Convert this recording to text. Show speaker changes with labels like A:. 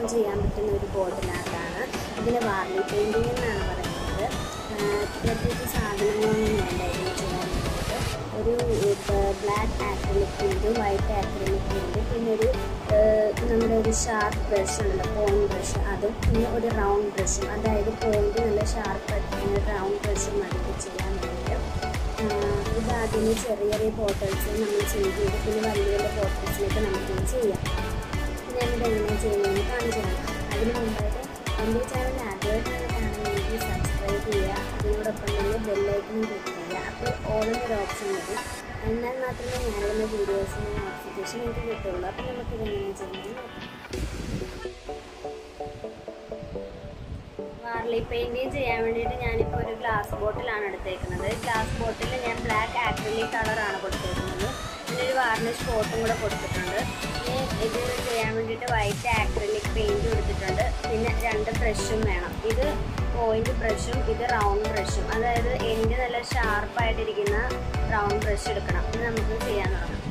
A: പെട്ടെന്ന് ചെയ്യാൻ പറ്റുന്ന ഒരു ബോട്ടിൽ ആർട്ടാണ് ഇതിന് വാർലി പെയിൻറ്റിംഗ് എന്നാണ് പറയുന്നത് ആഹ് പ്രത്യേകിച്ച് സാധനങ്ങളൊന്നും വേണ്ട ഇതിന് ചെയ്യാൻ വേണ്ടിയിട്ട് ഒരു black acrylic paint white acrylic paint പിന്നെ ഒരു ആഹ് നമ്മുടെ ഒരു ഷാർപ്പ് ബ്രഷ് ഉണ്ടല്ലോ പോയിന്റ് ബ്രഷ് അതും പിന്നെ ഒരു റൗണ്ട് ബ്രഷും അതായത് പോയിന്റ് നല്ല ഷാർപ്പ് റൗണ്ട് ബ്രഷും മതി ഇത് ചെയ്യാൻ വേണ്ടിയിട്ട് ആഹ് ഇത് ആദ്യമേ ചെറിയ ചെറിയ ബോട്ടിൽസ് നമ്മൾ ചെയ്ത് ചെയ്ത് പിന്നെ വലിയ വലിയ ബോട്ടിൽസിലേക്ക് നമുക്കിത് ചെയ്യാം ഞാനിത് എങ്ങനെയാണ് ചെയ്യുന്നതെന്ന് കാണിച്ചു തരാം അതിന് മുമ്പായിട്ട് എൻ്റെ ചാനൽ ആദ്യമായിട്ടാണ് കാണുന്നതെങ്കിൽ സബ്സ്ക്രൈബ് ചെയ്യുക അതിനോടൊപ്പം തന്നെ ബെല്ലൈക്കനും ക്ലിക്ക് ചെയ്യുക അപ്പോൾ ഓരോന്നൊരു ഓപ്ഷൻ വരും എന്നാൽ മാത്രമേ ഞാനിടുന്ന വീഡിയോസിന് നോട്ടിഫിക്കേഷൻ എനിക്ക് കിട്ടുള്ളൂ അപ്പോൾ നമുക്കിത് എങ്ങനെയാണ് ചെയ്യുന്നത് നോക്കാം വാർലി പെയിൻറ്റിങ് ചെയ്യാൻ വേണ്ടിയിട്ട് ഞാനിപ്പോൾ ഒരു ഗ്ലാസ് ബോട്ടിലാണ് എടുത്തേക്കുന്നത് ഗ്ലാസ് ബോട്ടിൽ ഞാൻ ബ്ലാക്ക് ആക്രിലിക് കളറാണ് കൊടുത്തേക്കുന്നത് ഇതിനൊരു വാർണിഷ് കോട്ടും കൂടെ കൊടുത്തിട്ടുണ്ട് ഇനി ഇത് ചെയ്യാൻ വേണ്ടിയിട്ട് വൈറ്റ് ആക്രിലിക് പെയിൻറ്റ് കൊടുത്തിട്ടുണ്ട് പിന്നെ രണ്ട് ബ്രഷും വേണം ഇത് പോയിന്റ് ബ്രഷും ഇത് റൗണ്ട് ബ്രഷും അതായത് എൻ്റെ നല്ല ഷാർപ്പായിട്ടിരിക്കുന്ന റൗണ്ട് ബ്രഷ് എടുക്കണം ഇത് നമുക്ക് ചെയ്യാൻ തുടങ്ങാം